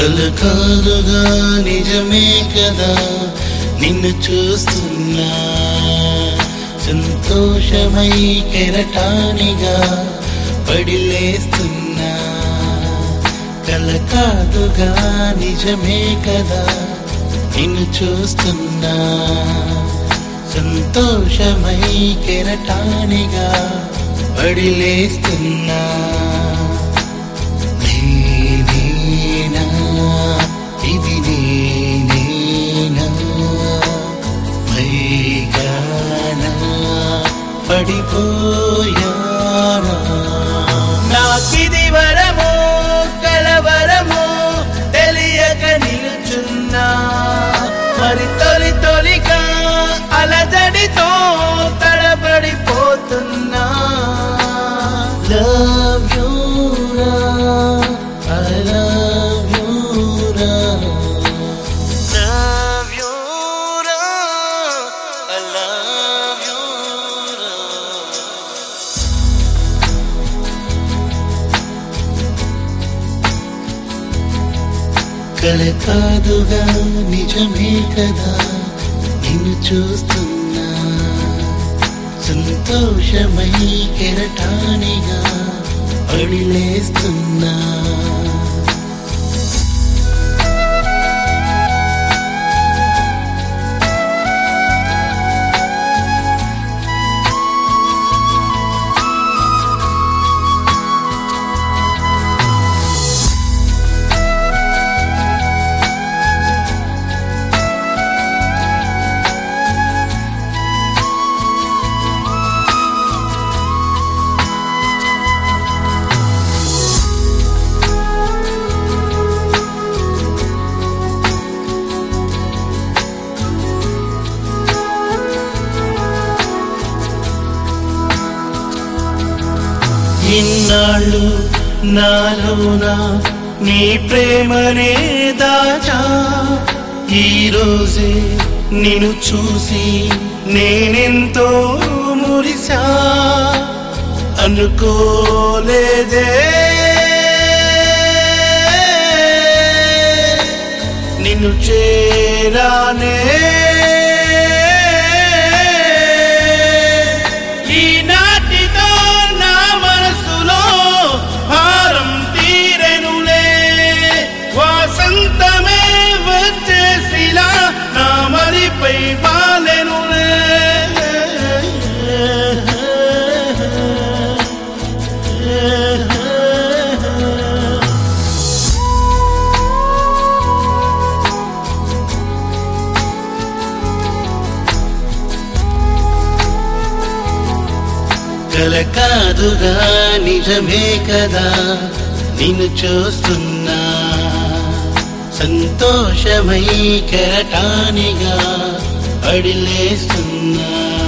కల కాదుగా నిజమే కదా నిన్ను చూస్తున్నా సంతోషమై కెరటానిగా పడిలేస్తున్నా కల కాదుగా నిజమే కదా నిన్ను చూస్తున్నా సంతోషమై కెరటానిగా పడిలేస్తున్నా నేనేనా ఇది నేనేనా పైగానా పడిపోయానా నాకిది వరము కలవరము తెలియక నిలుచున్నా మరి తొలి తొలిగా అలజడితో తడబడిపోతున్నా love you I love you love you I love you కల కాదుగా నిజమే కదా నిన్ను చూస్తున్నా సంతోషమై కెరటానిగా అడిలేస్తున్నా ఇన్నాళ్ళు నాలోన నీ ప్రేమనే దాచా ఈ రోజే నిన్ను చూసి నేనెంతో మురిసా అనుకోలేదే నిన్ను చేరానే ఈనాటితో నా మనసులో భారం తీరెనులే వాసంతమే వచ్చేసిలా నా మరిపై బాలెనులే కల కాదుగా నిజమే కదా నిన్ను చూస్తున్నా సంతోషమై కెరటానిగా అడిలేస్తున్నా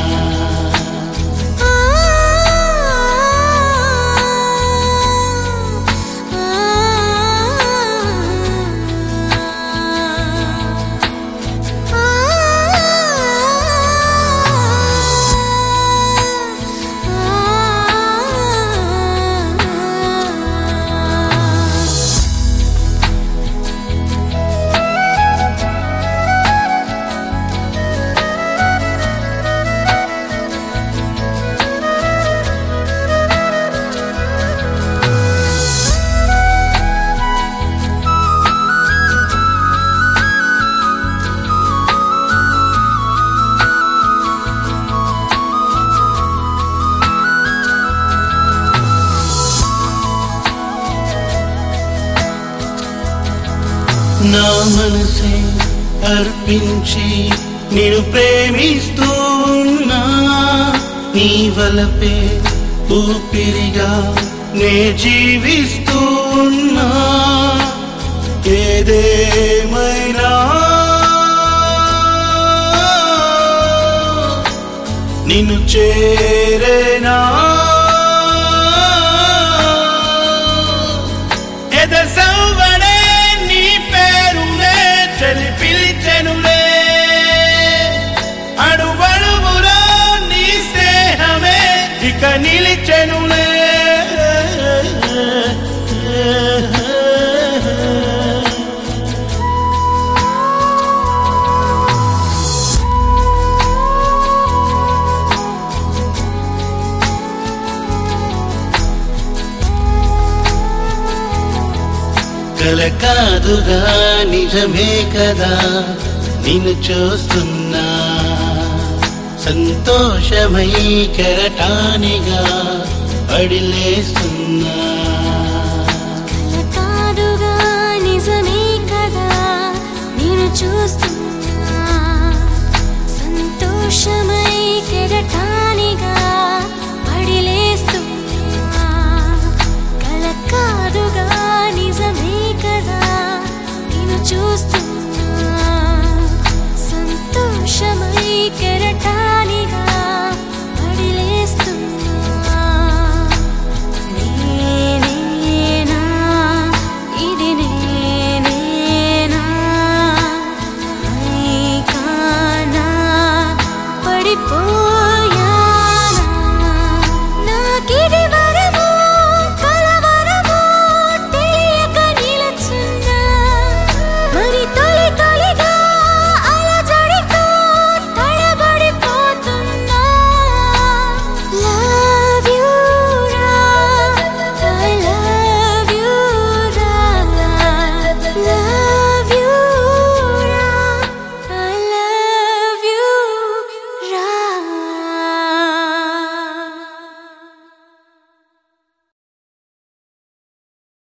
నా మనసే అర్పించి నేను ప్రేమిస్తూ ఉన్నా నీ వలపే ఊపిరిగా నే జీవిస్తూ ఉన్నా ఏదేమైనా నిన్ను చేరేనా ఎద సౌవడే నీ పేరునే చలి పిలిచెనులే అడువడువులో నీ స్నేహమే ఇక నిలిచెనులే కల కాదుగా నిజమే కదా నిన్ను చూస్తున్నా సంతోషమై కెరటానిగా పడిలేస్తున్నా కల కాదుగా నిజమే కదా నేను చూస్తున్నా సంతోషమై కెరటానిగా పడిలేస్తున్నా కల కాదుగా నిజమే కదా నేను చూస్తున్నా సంతోషమై కెరటానిగా పడిలేస్తున్నా నేనేనా ఇది నేనేనా మైకానా పడిపో